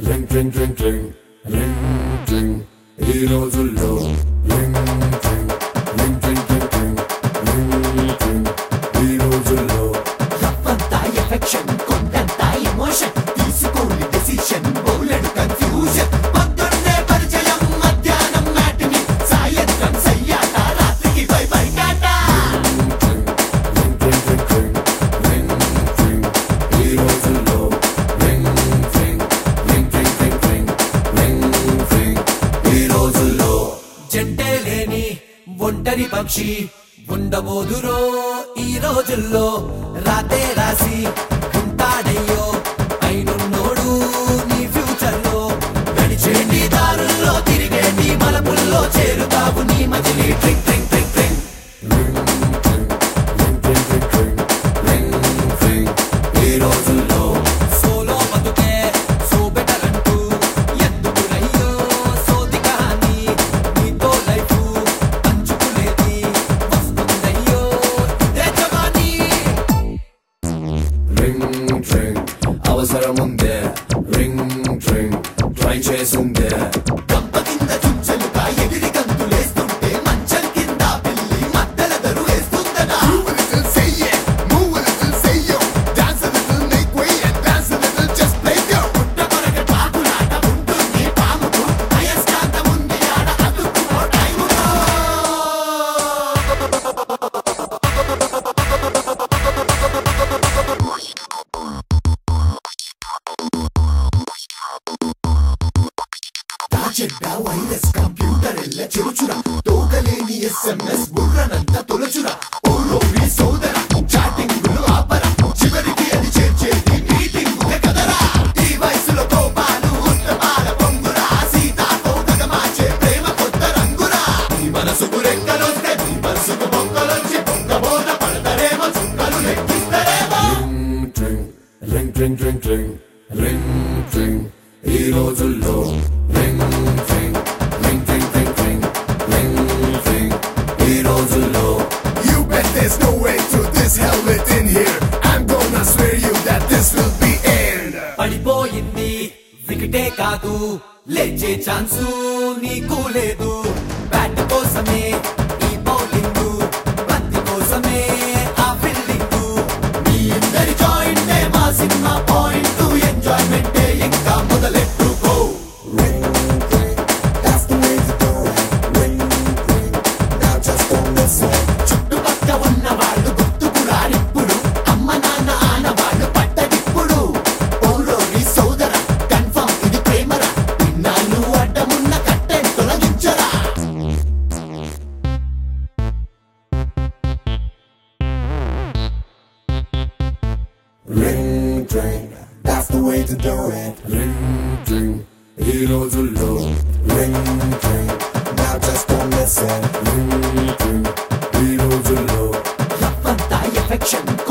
Ring tring tring tring ring tring ఈ రోజుల్లో ring tring ring tring tring tring ring tring ఈ రోజుల్లో రవ్వంతా ఎఫెక్షన్ కొండంతా ఎమోషన్ తీసుకోని డెసిషన్ బౌలెడు కన్ఫ్యూజన్ పొద్దున్నే పరిచయం మధ్యాహ్నం మ్యాటిని సాయంత్రం సయ్యాట రాత్రికి బై బై టాటా ring tring tring tring ring tring ఈ రోజుల్లో ring tring ring tring tring tring ring tring ఈ రోజుల్లో జంటే లేని ఒంటరి పక్షి ఉండబోదురో ఈ రోజుల్లో రాతే రాసి ఉంటాడయ్యో అయినున్నోడు నీ ఫ్యూచర్ లో నడిచే నీ దారుల్లో తిరిగే నీ మలపుల్లో చేరుతావు నీ మజిలీ ట్రింగ్ ట్రింగ్ ట్రింగ్ ట్రింగ్ ఈ రోజుల్లో సోలో బతుకే సో బెటర్ అంటూ ఎందుకురయ్యో సోది కానీ నీతో లైఫ్ పంచుకునేది వస్తుందయ్యో ఇదే జవానీ రింగ్ ట్రింగ్ అవసరం ఉందే రింగ్ ట్రింగ్ ట్రై చేసుందే గంప కింద చుంచలుగా ఎగిరి గంతులేస్తుంటే మంచం కింద పిల్లి మద్దల దరు వేస్తుందనా Move a little, say yeah. Move a little, say yo. Dance a little, make way and dance a little, just play go. పుట్టకొరక పాకులాట ఉంటుంది పాముకు అయస్కాంతం ఉంది ఆడ అతుక్కుపో టైములో చెడ్డ వైరస్ కంప్యూటర్ ఎల్ల చెరుచురా తోకలేని ఎస్ఎంఎస్ బుర్రనంత తొలచురా ఓలోని సోదర చాటింగులు ఆపరా చివరికి అది చేర్చేది మీటింగ్ కదరా ఈ వయసులో కోపాలు ఉత్తమాల పొంగురా సీతాతో మార్చే ప్రేమ కొత్త రంగురా నీ మనసుకు రెక్కలొస్తే నీ మనసుకు బొక్కలొచ్చి బొక్కబోన పడతారేమో చుక్కలు లెక్కిస్తారేమో ring tring ring tring tring ring tring ఈ రోజుల్లో ring tring ring tring tring tring ring tring ఈ రోజుల్లో You bet there's no way to this helmet in here. I'm gonna swear you that this will be end. పడిపోయింది వికెటే కాదు లేచే chance నీకు లేదు bat కోసమే ఈ బౌలింగ్ బంతి కోసమే ఆ ఫీల్డింగ్ మీ ఇద్దరి జాయింట్ మా సినిమా పాయింట్ ఎంజాయ్మెంట్ ఇంకా మొదలెట్టుకో That's the way to do it. Ring, ring. Now just don't listen. చుట్టుపక్క ఉన్న వాళ్ళు గుర్తుకు రానిప్పుడు అమ్మ నాన్న ఆనవాళ్ళు పట్టడిప్పుడు ఓరోరి సోదర కన్ఫర్మ్ ఇది ప్రేమరా ఇన్నాళ్ళు అడ్డమున్న కట్టె తొలగించరా Ring, ring. That's the way to do it. Ring tring ఈ రోజుల్లో Ring, ring. Now just don't listen. Ring tring ఈ రోజుల్లో రవ్వంతా ఎఫెక్షన్